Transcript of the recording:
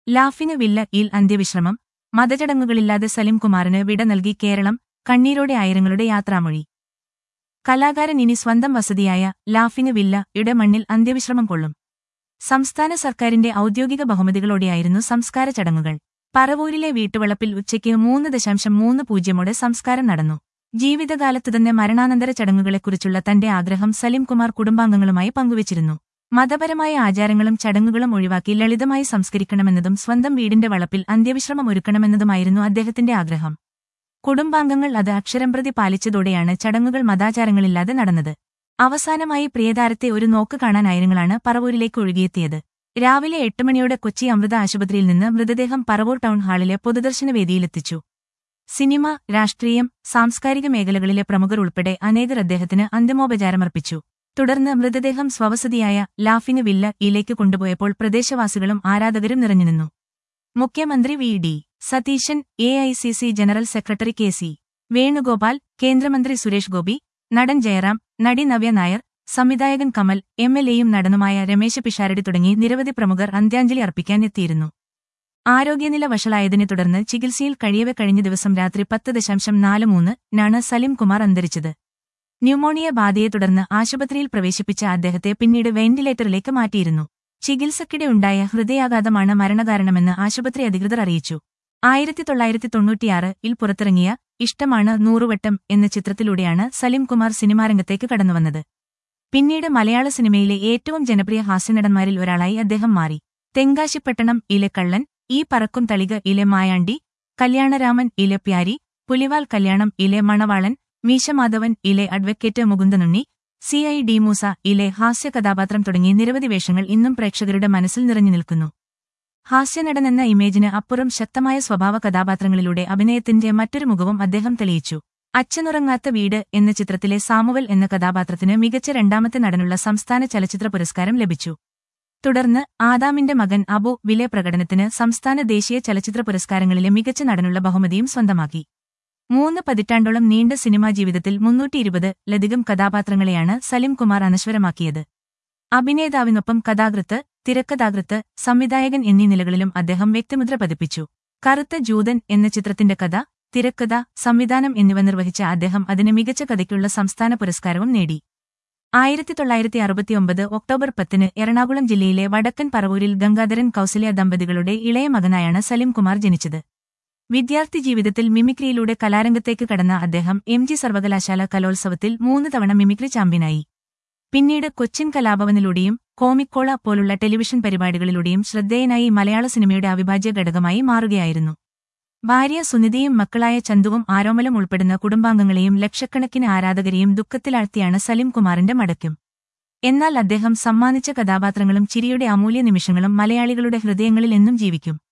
ലാഫിന് villa ഇൽ അന്ത്യവിശ്രമം മതചടങ്ങുകളില്ലാതെ സലിംകുമാറിന് വിട നൽകി കേരളം കണ്ണീരോടെ ആയിരങ്ങളുടെ യാത്രാമൊഴി കലാകാരൻ ഇനി സ്വന്തം വസതിയായ ലാഫിന് വില്ല യുടെ മണ്ണിൽ അന്ത്യവിശ്രമം കൊള്ളും സംസ്ഥാന സർക്കാരിന്റെ ഔദ്യോഗിക ബഹുമതികളോടെയായിരുന്നു സംസ്കാര ചടങ്ങുകൾ പറവൂരിലെ വീട്ടുവളപ്പിൽ ഉച്ചയ്ക്ക് മൂന്ന് ദശാംശം മൂന്ന് പൂജ്യമോടെ സംസ്കാരം നടന്നു ജീവിതകാലത്ത് തന്നെ മരണാനന്തര ചടങ്ങുകളെക്കുറിച്ചുള്ള തന്റെ ആഗ്രഹം സലിംകുമാർ കുടുംബാംഗങ്ങളുമായി പങ്കുവച്ചിരുന്നു മതപരമായ ആചാരങ്ങളും ചടങ്ങുകളും ഒഴിവാക്കി ലളിതമായി സംസ്കരിക്കണമെന്നതും സ്വന്തം വീടിന്റെ വളപ്പിൽ അന്ത്യവിശ്രമം ഒരുക്കണമെന്നതുമായിരുന്നു അദ്ദേഹത്തിന്റെ ആഗ്രഹം കുടുംബാംഗങ്ങൾ അത് അക്ഷരംപ്രതി പാലിച്ചതോടെയാണ് ചടങ്ങുകൾ മതാചാരങ്ങളില്ലാതെ നടന്നത് അവസാനമായി പ്രിയതാരത്തെ ഒരു നോക്ക് കാണാൻ ആയിരങ്ങളാണ് പറവൂരിലേക്ക് ഒഴുകിയെത്തിയത് രാവിലെ എട്ട് മണിയോടെ കൊച്ചി അമൃത ആശുപത്രിയിൽ നിന്ന് മൃതദേഹം പറവൂർ ടൗൺ ഹാളിലെ പൊതുദർശന വേദിയിലെത്തിച്ചു സിനിമ രാഷ്ട്രീയം സാംസ്കാരിക മേഖലകളിലെ പ്രമുഖർ ഉൾപ്പെടെ അനേകർ അദ്ദേഹത്തിന് അന്തിമോപചാരമർപ്പിച്ചു തുടർന്ന് മൃതദേഹം സ്വവസതിയായ ലാഫിന് വില്ല ഇലേക്ക് കൊണ്ടുപോയപ്പോൾ പ്രദേശവാസികളും ആരാധകരും നിറഞ്ഞുനിന്നു മുഖ്യമന്ത്രി V D Satheesan A I C C general secretary K C Venugopal കേന്ദ്രമന്ത്രി സുരേഷ് ഗോപി നടൻ ജയറാം നടി നവ്യ നായർ സംവിധായകൻ കമൽ എം എൽ എയും നടനുമായ രമേശ് പിഷാരടി തുടങ്ങി നിരവധി പ്രമുഖർ അന്ത്യാഞ്ജലി അർപ്പിക്കാൻ എത്തിയിരുന്നു ആരോഗ്യനില വഷളായതിനെ തുടർന്ന് ചികിത്സയിൽ കഴിയവെ കഴിഞ്ഞ ദിവസം രാത്രി പത്ത് ദശാംശം നാല് മൂന്ന് നാണ് സലിം കുമാർ അന്തരിച്ചത് ന്യൂമോണിയ ബാധയെ തുടർന്ന് ആശുപത്രിയിൽ പ്രവേശിപ്പിച്ച അദ്ദേഹത്തെ പിന്നീട് വെന്റിലേറ്ററിലേക്ക് മാറ്റിയിരുന്നു ചികിത്സക്കിടെ ഉണ്ടായ ഹൃദയാഘാതമാണ് മരണകാരണമെന്ന് ആശുപത്രി അധികൃതർ അറിയിച്ചു ആയിരത്തി തൊള്ളായിരത്തി തൊണ്ണൂറ്റിയാറ് ഇൽ പുറത്തിറങ്ങിയ ഇഷ്ടമാണ് നൂറുവട്ടം എന്ന ചിത്രത്തിലൂടെയാണ് സലിം കുമാർ സിനിമാരംഗത്തേക്ക് കടന്നുവന്നത് പിന്നീട് മലയാള സിനിമയിലെ ഏറ്റവും ജനപ്രിയ ഹാസ്യനടന്മാരിൽ ഒരാളായി അദ്ദേഹം മാറി തെങ്കാശിപ്പട്ടണം ഇലെ കള്ളൻ ഈ പറക്കും തളിക ഇലെ മായാണ്ടി കല്യാണരാമൻ ഇലെ പ്യാരി പുലിവാൽ കല്യാണം ഇലെ മണവാളൻ മീശമാധവൻ ഇലെ advocate Mukundanunni C I D Moosa ഇലെ ഹാസ്യ കഥാപാത്രം തുടങ്ങി നിരവധി വേഷങ്ങൾ ഇന്നും പ്രേക്ഷകരുടെ മനസ്സിൽ നിറഞ്ഞു നിൽക്കുന്നു ഹാസ്യനടൻ എന്ന ഇമേജിന് അപ്പുറം ശക്തമായ സ്വഭാവ കഥാപാത്രങ്ങളിലൂടെ അഭിനയത്തിന്റെ മറ്റൊരു മുഖവും അദ്ദേഹം തെളിയിച്ചു അച്ഛനുറങ്ങാത്ത വീട് എന്ന ചിത്രത്തിലെ സാമുവൽ എന്ന കഥാപാത്രത്തിന് മികച്ച രണ്ടാമത്തെ നടനുള്ള സംസ്ഥാന ചലച്ചിത്ര പുരസ്കാരം ലഭിച്ചു തുടർന്ന് ആദാമിന്റെ മകൻ അബു വിലെ പ്രകടനത്തിന് സംസ്ഥാന ദേശീയ ചലച്ചിത്ര പുരസ്കാരങ്ങളിലെ മികച്ച നടനുള്ള ബഹുമതിയും സ്വന്തമാക്കി മൂന്ന് പതിറ്റാണ്ടോളം നീണ്ട സിനിമാ ജീവിതത്തിൽ മുന്നൂറ്റിയിരുപത് ലധികം കഥാപാത്രങ്ങളെയാണ് സലിം കുമാർ അനശ്വരമാക്കിയത് അഭിനേതാവിനൊപ്പം കഥാകൃത്ത് തിരക്കഥാകൃത്ത് സംവിധായകൻ എന്നീ നിലകളിലും അദ്ദേഹം വ്യക്തിമുദ്ര പതിപ്പിച്ചു കറുത്ത ജൂതൻ എന്ന ചിത്രത്തിന്റെ കഥ തിരക്കഥ സംവിധാനം എന്നിവ നിർവഹിച്ച അദ്ദേഹം അതിന് മികച്ച കഥയ്ക്കുള്ള സംസ്ഥാന പുരസ്കാരവും നേടി ആയിരത്തി തൊള്ളായിരത്തി അറുപത്തിയൊമ്പത് ഒക്ടോബർ പത്തിന് എറണാകുളം ജില്ലയിലെ വടക്കൻ പറവൂരിൽ ഗംഗാധരൻ കൌസല്യ ദമ്പതികളുടെ ഇളയ മകനായാണ് സലിം കുമാർ ജനിച്ചത് വിദ്യാർത്ഥി ജീവിതത്തിൽ മിമിക്രിയിലൂടെ കലാരംഗത്തേക്ക് കടന്ന അദ്ദേഹം എം ജി സർവകലാശാല കലോത്സവത്തിൽ മൂന്ന് തവണ മിമിക്രി ചാമ്പ്യനായി പിന്നീട് കൊച്ചിൻ കലാഭവനിലൂടെയും കോമിക്കോള പോലുള്ള ടെലിവിഷൻ പരിപാടികളിലൂടെയും ശ്രദ്ധേയനായി മലയാള സിനിമയുടെ അവിഭാജ്യ ഘടകമായി മാറുകയായിരുന്നു ഭാര്യ സുനിതയും മക്കളായ ചന്തുവും ആരോമലും ഉൾപ്പെടുന്ന കുടുംബാംഗങ്ങളെയും ലക്ഷക്കണക്കിന് ആരാധകരെയും ദുഃഖത്തിലാഴ്ത്തിയാണ് സലിം കുമാറിന്റെ മടക്കം എന്നാൽ അദ്ദേഹം സമ്മാനിച്ച കഥാപാത്രങ്ങളും ചിരിയുടെ അമൂല്യ നിമിഷങ്ങളും മലയാളികളുടെ ഹൃദയങ്ങളിൽ എന്നും ജീവിക്കും